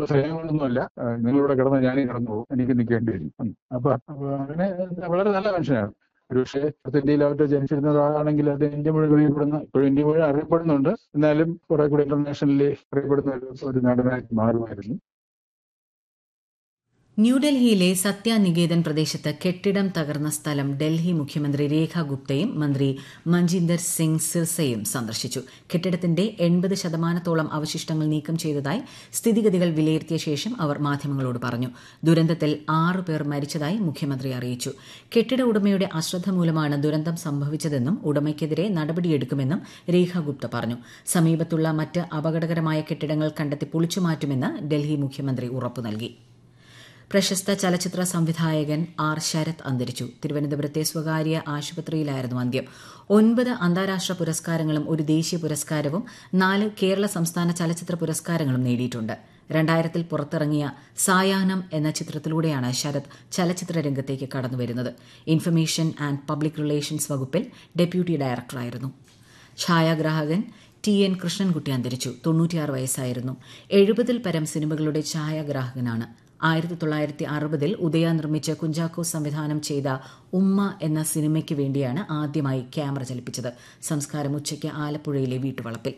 സ്നേഹം കൊണ്ടൊന്നുമല്ല ആ, നിങ്ങളിവിടെ കിടന്ന് ഞാനീ കിടന്നു പോകും എനിക്ക് നിൽക്കേണ്ടി വരും ഉം. അപ്പൊ അപ്പൊ അങ്ങനെ വളരെ നല്ല മനുഷ്യനാണ് ഒരുപക്ഷെ നോർത്ത് ഇന്ത്യയിലാവട്ടെ ജനിച്ചിരുന്ന ഒരാളാണെങ്കിൽ അത് ഇന്ത്യ മുഴുവൻ അറിയപ്പെടുന്ന ഇപ്പോഴും ഇന്ത്യ മുഴുവൻ അറിയപ്പെടുന്നുണ്ട് എന്നാലും കുറെ കൂടി ഇന്റർനാഷണലി അറിയപ്പെടുന്ന ഒരു ഒരു നടനായി മാറുമായിരുന്നു ന്യൂഡൽഹിയിലെ സത്യാനികേതൻ പ്രദേശത്ത് കെട്ടിടം തകർന്ന സ്ഥലം ഡൽഹി മുഖ്യമന്ത്രി രേഖ ഗുപ്തയും മന്ത്രി മഞ്ജിന്ദർ സിംഗ് സിർസയും സന്ദർശിച്ചു കെട്ടിടത്തിന്റെ എൺപത് ശതമാനത്തോളം അവശിഷ്ടങ്ങൾ നീക്കം ചെയ്തതായി സ്ഥിതിഗതികൾ വിലയിരുത്തിയ ശേഷം അവർ മാധ്യമങ്ങളോട് പറഞ്ഞു ദുരന്തത്തിൽ ആറു പേർ മരിച്ചതായി മുഖ്യമന്ത്രി അറിയിച്ചു കെട്ടിട ഉടമയുടെ അശ്രദ്ധ മൂലമാണ് ദുരന്തം സംഭവിച്ചതെന്നും ഉടമയ്ക്കെതിരെ നടപടിയെടുക്കുമെന്നും രേഖ ഗുപ്ത പറഞ്ഞു സമീപത്തുള്ള മറ്റ് അപകടകരമായ കെട്ടിടങ്ങൾ കണ്ടെത്തി പൊളിച്ചുമാറ്റുമെന്ന് ഡൽഹി മുഖ്യമന്ത്രി ഉറപ്പു നൽകി പ്രശസ്ത ചലച്ചിത്ര സംവിധായകൻ ആർ ശരത് അന്തരിച്ചു തിരുവനന്തപുരത്തെ സ്വകാര്യ ആശുപത്രിയിലായിരുന്നു അന്ത്യം ഒൻപത് അന്താരാഷ്ട്ര പുരസ്കാരങ്ങളും ഒരു ദേശീയ പുരസ്കാരവും നാല് കേരള സംസ്ഥാന ചലച്ചിത്ര പുരസ്കാരങ്ങളും നേടിയിട്ടുണ്ട് രണ്ടായിരത്തിൽ പുറത്തിറങ്ങിയ സായാഹ്നം എന്ന ചിത്രത്തിലൂടെയാണ് ശരത് ചലച്ചിത്ര രംഗത്തേക്ക് കടന്നുവരുന്നത് ഇൻഫർമേഷൻ ആൻഡ് പബ്ലിക് റിലേഷൻസ് വകുപ്പിൽ ഡെപ്യൂട്ടി ഡയറക്ടറായിരുന്നു ഛായാഗ്രാഹകൻ ടി എൻ കൃഷ്ണൻകുട്ടി അന്തരിച്ചു തൊണ്ണൂറ്റിയാറ് വയസ്സായിരുന്നു എഴുപതിൽ പരം സിനിമകളുടെ ഛായാഗ്രാഹകനാണ് ആയിരത്തി തൊള്ളായിരത്തി അറുപതിൽ ഉദയ നിർമ്മിച്ച് കുഞ്ചാക്കോ സംവിധാനം ചെയ്ത ഉമ്മ എന്ന സിനിമയ്ക്ക് വേണ്ടിയാണ് ആദ്യമായി ക്യാമറ ചലിപ്പിച്ചത് സംസ്കാരം ഉച്ചയ്ക്ക് ആലപ്പുഴയിലെ വീട്ടുവളപ്പിൽ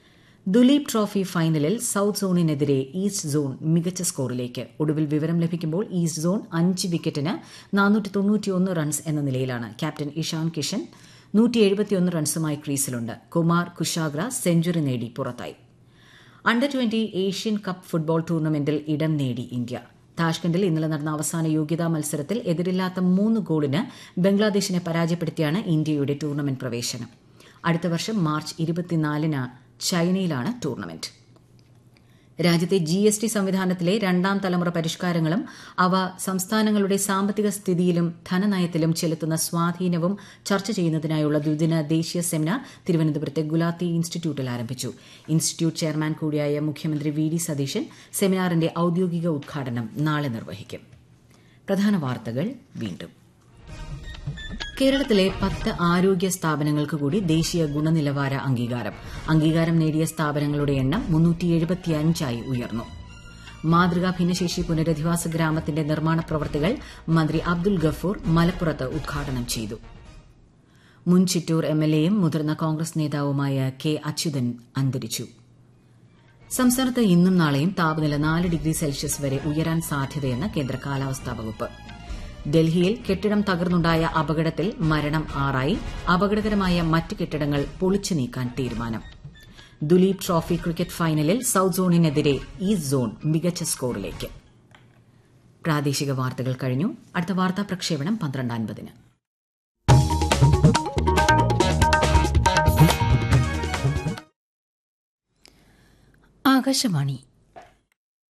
ദുലീപ് ട്രോഫി ഫൈനലിൽ സൌത്ത് സോണിനെതിരെ ഈസ്റ്റ് സോൺ മികച്ച സ്കോറിലേക്ക് ഒടുവിൽ വിവരം ലഭിക്കുമ്പോൾ ഈസ്റ്റ് സോൺ അഞ്ച് വിക്കറ്റിന് നാനൂറ്റി തൊണ്ണൂറ്റിയൊന്ന് റൺസ് എന്ന നിലയിലാണ് ക്യാപ്റ്റൻ ഇഷാൻ കിഷൻ നൂറ്റി എഴുപത്തിയൊന്ന് റൺസുമായി ക്രീസിലുണ്ട് കുമാർ കുശാഗ്ര സെഞ്ചുറി നേടി പുറത്തായി under twenty Asian cup football ടൂർണമെന്റിൽ ഇടം നേടി ഇന്ത്യ താഷ്കണ്ടിൽ ഇന്നലെ നടന്ന അവസാന യോഗ്യതാ മത്സരത്തിൽ എതിരില്ലാത്ത മൂന്ന് ഗോളിന് ബംഗ്ലാദേശിനെ പരാജയപ്പെടുത്തിയാണ് ഇന്ത്യയുടെ ടൂർണമെന്റ് പ്രവേശനം അടുത്ത വർഷം മാർച്ച് ഇരുപത്തിനാലിന് ചൈനയിലാണ് ടൂർണമെന്റ് രാജ്യത്തെ ജി എസ് ടി സംവിധാനത്തിലെ രണ്ടാം തലമുറ പരിഷ്കാരങ്ങളും അവ സംസ്ഥാനങ്ങളുടെ സാമ്പത്തിക സ്ഥിതിയിലും ധനനയത്തിലും ചെലുത്തുന്ന സ്വാധീനവും ചർച്ച ചെയ്യുന്നതിനായുള്ള ദ്വിദിന ദേശീയ സെമിനാർ തിരുവനന്തപുരത്തെ ഗുലാത്തി ഇൻസ്റ്റിറ്റ്യൂട്ടിൽ ആരംഭിച്ചു ഇൻസ്റ്റിറ്റ്യൂട്ട് ചെയർമാൻ കൂടിയായ മുഖ്യമന്ത്രി വി ഡി സതീശൻ സെമിനാറിന്റെ ഔദ്യോഗിക ഉദ്ഘാടനം നാളെ നിർവഹിക്കും പ്രധാന വാർത്തകൾ വീണ്ടും കേരളത്തിലെ പത്ത് ആരോഗ്യ സ്ഥാപനങ്ങൾക്ക് കൂടി ദേശീയ ഗുണനിലവാര അംഗീകാരം അംഗീകാരം നേടിയ സ്ഥാപനങ്ങളുടെ എണ്ണം മുന്നൂറ്റിയെഴുപത്തിയഞ്ചായി ഉയർന്നു മാതൃകാ ഭിന്നശേഷി പുനരധിവാസ ഗ്രാമത്തിന്റെ നിർമ്മാണ പ്രവൃത്തികൾ മന്ത്രി അബ്ദുൽ ഗഫൂർ മലപ്പുറത്ത് ഉദ്ഘാടനം ചെയ്തു മുൻ ചിറ്റൂർ എംഎൽഎയും മുതിർന്ന കോൺഗ്രസ് നേതാവുമായ കെ അച്യുതൻ അന്തരിച്ചു സംസ്ഥാനത്ത് ഇന്നും നാളെയും താപനില നാല് ഡിഗ്രി സെൽഷ്യസ് വരെ ഉയരാൻ സാധ്യതയെന്ന് കേന്ദ്ര കാലാവസ്ഥാ വകുപ്പ് ഡൽഹിയിൽ കെട്ടിടം തകർന്നുണ്ടായ അപകടത്തിൽ മരണം ആറായി അപകടകരമായ മറ്റ് കെട്ടിടങ്ങൾ പൊളിച്ചു നീക്കാൻ തീരുമാനം ദുലീപ് ട്രോഫി ക്രിക്കറ്റ് ഫൈനലിൽ സൌത്ത് സോണിനെതിരെ ഈസ്റ്റ് സോൺ മികച്ച സ്കോറിലേക്ക് പ്രാദേശിക വാർത്തകൾ കഴിഞ്ഞു അടുത്ത വാർത്താ പ്രക്ഷേപണം പന്ത്രണ്ട് അൻപതിന് ആകാശവാണി